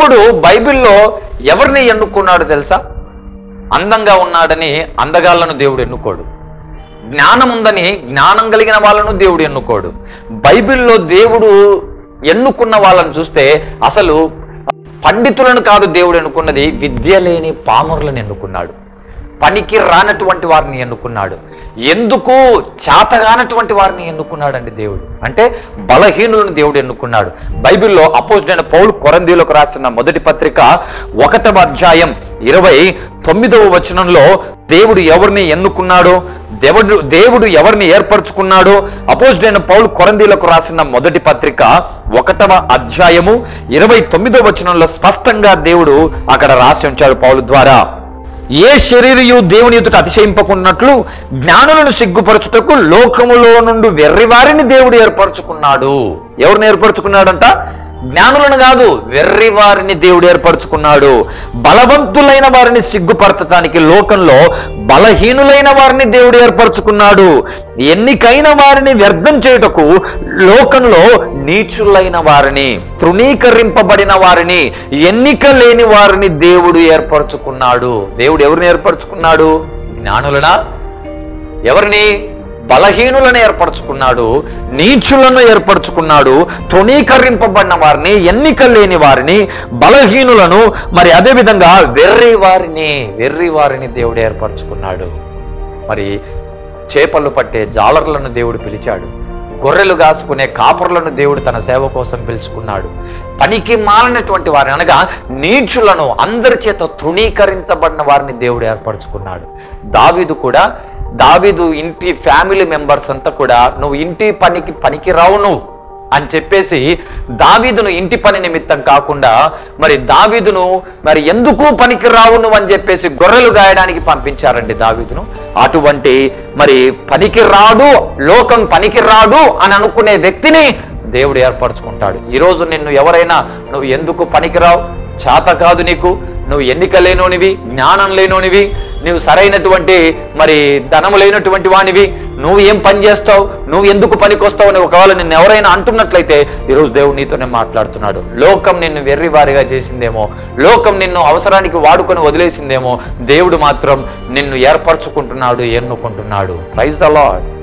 దేవుడు బైబిల్లో ఎవరిని ఎన్నుకున్నాడు తెలుసా అందంగా ఉన్నాడని అందగాళ్ళను దేవుడు ఎన్నుకోడు జ్ఞానం ఉందని జ్ఞానం కలిగిన వాళ్ళను దేవుడు ఎన్నుకోడు బైబిల్లో దేవుడు ఎన్నుకున్న వాళ్ళని చూస్తే అసలు పండితులను కాదు దేవుడు ఎన్నుకున్నది విద్య లేని పామరులను ఎన్నుకున్నాడు పనికి రానటువంటి వారిని ఎన్నుకున్నాడు ఎందుకు చేతగానటువంటి వారిని ఎన్నుకున్నాడండి దేవుడు అంటే బలహీనులను దేవుడు ఎన్నుకున్నాడు బైబిల్లో అపోజిట్ పౌలు కొరందీలకు రాసిన మొదటి పత్రిక ఒకటవ అధ్యాయం ఇరవై తొమ్మిదవ వచనంలో దేవుడు ఎవరిని ఎన్నుకున్నాడో దేవుడు దేవుడు ఎవరిని ఏర్పరచుకున్నాడో అపోజిట్ పౌలు కొరందీలకు రాసిన మొదటి పత్రిక ఒకటవ అధ్యాయము ఇరవై తొమ్మిదవ వచనంలో స్పష్టంగా దేవుడు అక్కడ రాసి ఉంచాడు పౌలు ద్వారా ఏ శరీరయు దేవుని ఎదుట అతిశయింపకున్నట్లు జ్ఞానులను సిగ్గుపరచుటకు లోకములో నుండి వెర్రివారిని దేవుడు ఏర్పరచుకున్నాడు ఎవరిని ఏర్పరచుకున్నాడంట జ్ఞానులను కాదు వెర్రివారిని దేవుడు ఏర్పరచుకున్నాడు బలవంతులైన వారిని సిగ్గుపరచటానికి లోకంలో బలహీనులైన వారిని దేవుడు ఏర్పరచుకున్నాడు ఎన్నికైన వారిని వ్యర్థం చేయుటకు లోకంలో నీచులైన వారిని తృణీకరింపబడిన వారిని ఎన్నిక లేని వారిని దేవుడు ఏర్పరచుకున్నాడు దేవుడు ఎవరిని ఏర్పరచుకున్నాడు జ్ఞానులనా ఎవరిని బలహీనులను ఏర్పరచుకున్నాడు నీచులను ఏర్పరచుకున్నాడు తృణీకరింపబడిన వారిని ఎన్నిక లేని వారిని బలహీనులను మరి అదేవిధంగా వెర్రి వారిని వెర్రి వారిని దేవుడు ఏర్పరచుకున్నాడు మరి చేపలు పట్టే జాలర్లను దేవుడు పిలిచాడు గొర్రెలు కాసుకునే కాపరులను దేవుడు తన సేవ కోసం పిలుచుకున్నాడు పనికి మాలినటువంటి వారిని అనగా నీచులను అందరి చేత తృణీకరించబడిన వారిని దేవుడు ఏర్పరచుకున్నాడు దావీదు కూడా దావీదు ఇంటి ఫ్యామిలీ మెంబర్స్ అంతా కూడా నువ్వు ఇంటి పనికి పనికి రావు నువ్వు అని చెప్పేసి దావీదును ఇంటి పని నిమిత్తం కాకుండా మరి దావీదును మరి ఎందుకు పనికి రావు నువ్వు అని చెప్పేసి గొర్రెలు గాయడానికి పంపించారండి దావీదును అటువంటి మరి పనికి రాడు లోకం పనికి రాడు అని అనుకునే వ్యక్తిని దేవుడు ఏర్పరచుకుంటాడు ఈరోజు నిన్ను ఎవరైనా నువ్వు ఎందుకు పనికిరావు చేత కాదు నీకు నువ్వు ఎన్నిక లేనోనివి జ్ఞానం లేనోనివి నువ్వు సరైనటువంటి మరి ధనము లేనటువంటి వానివి నువ్వు ఏం పని చేస్తావు నువ్వు ఎందుకు పనికొస్తావు అని ఒకవేళ నిన్ను ఎవరైనా అంటున్నట్లయితే ఈరోజు దేవుడు నీతోనే మాట్లాడుతున్నాడు లోకం నిన్ను వెర్రివారిగా చేసిందేమో లోకం నిన్ను అవసరానికి వాడుకొని వదిలేసిందేమో దేవుడు మాత్రం నిన్ను ఏర్పరచుకుంటున్నాడు ఎన్నుకుంటున్నాడు ప్రైజ్ ద లాడ్